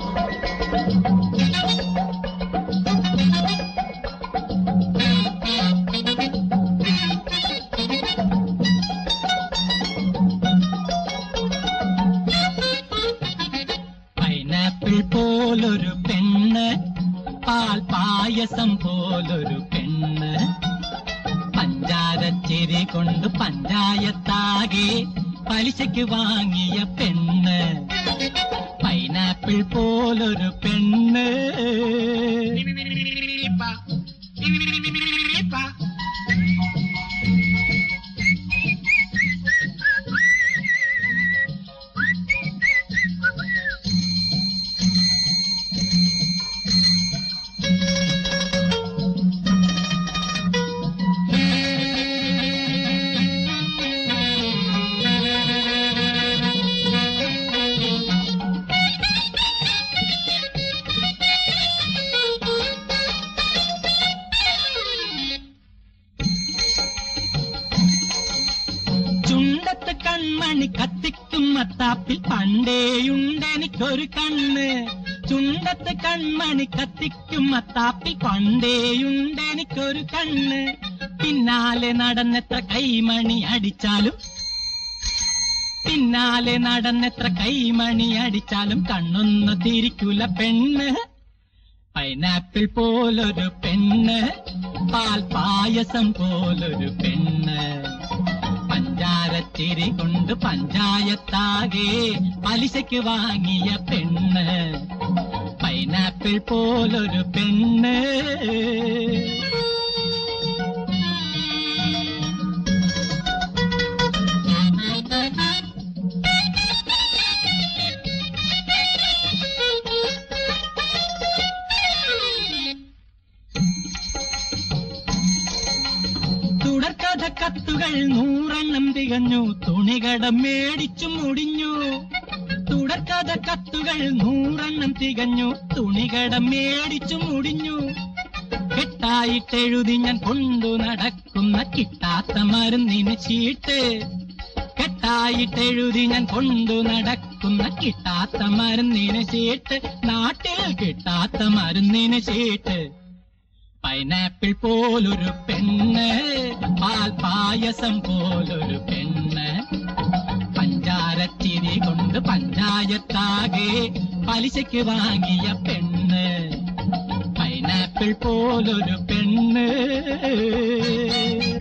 pineapple പോലൊരു പെണ്ണ് പാൽ പായസം പോലൊരു പെണ്ണ് പഞ്ചാരച്ചിരി കൊണ്ട് പഞ്ചായത്താകെ പലിശയ്ക്ക് വാങ്ങിയ പെണ്ണ് പൈനാപ്പിൾ പോലൊരു പെണ്ണ് ചുണ്ടത്ത് കൺമണി കത്തിക്കും മത്താപ്പിൽ പണ്ടേയുണ്ടെനിക്കൊരു കണ്ണ് ചുണ്ടത്ത് കൺമണി കത്തിക്കും മത്താപ്പിൽ പണ്ടേയുണ്ടെനിക്കൊരു കണ്ണ് പിന്നാലെ നടന്നെത്ര കൈമണി അടിച്ചാലും പിന്നാലെ നടന്നെത്ര കൈമണി അടിച്ചാലും കണ്ണൊന്നു തിരിക്കൂല പെണ്ണ് പൈനാപ്പിൾ പോലൊരു പെണ്ണ് പാൽ പായസം പോലൊരു പെണ്ണ് പഞ്ചാരത്തിരി കൊണ്ട് പഞ്ചായത്താകെ പലിശയ്ക്ക് വാങ്ങിയ പെണ്ണ് പൈനാപ്പിൾ പോലൊരു പെണ്ണ് തുടർക്കഥ കത്തുകൾ നൂറെണ്ണം തികഞ്ഞു തുണികട മേടിച്ചു മുടിഞ്ഞു തുടർക്കഥ കത്തുകൾ നൂറെണ്ണം തികഞ്ഞു തുണികട മേടിച്ചു മുടിഞ്ഞു കെട്ടായിട്ടെഴുതി ഞാൻ കൊണ്ടു നടക്കുന്ന കിട്ടാത്ത മരുന്നിന് ചീട്ട് കെട്ടായിട്ടെഴുതി ഞാൻ കൊണ്ടു നടക്കുന്ന കിട്ടാത്ത മരുന്നിന് ചീട്ട് നാട്ടിൽ കിട്ടാത്ത മരുന്നിന് ചീട്ട് പൈനാപ്പിൾ പോലൊരു പെണ്ണ് പാൽ പായസം പോലൊരു പെണ്ണ് പഞ്ചാരത്തിരി കൊണ്ട് പഞ്ചായത്താകെ പലിശയ്ക്ക് വാങ്ങിയ പെണ്ണ് പൈനാപ്പിൾ പോലൊരു പെണ്ണ്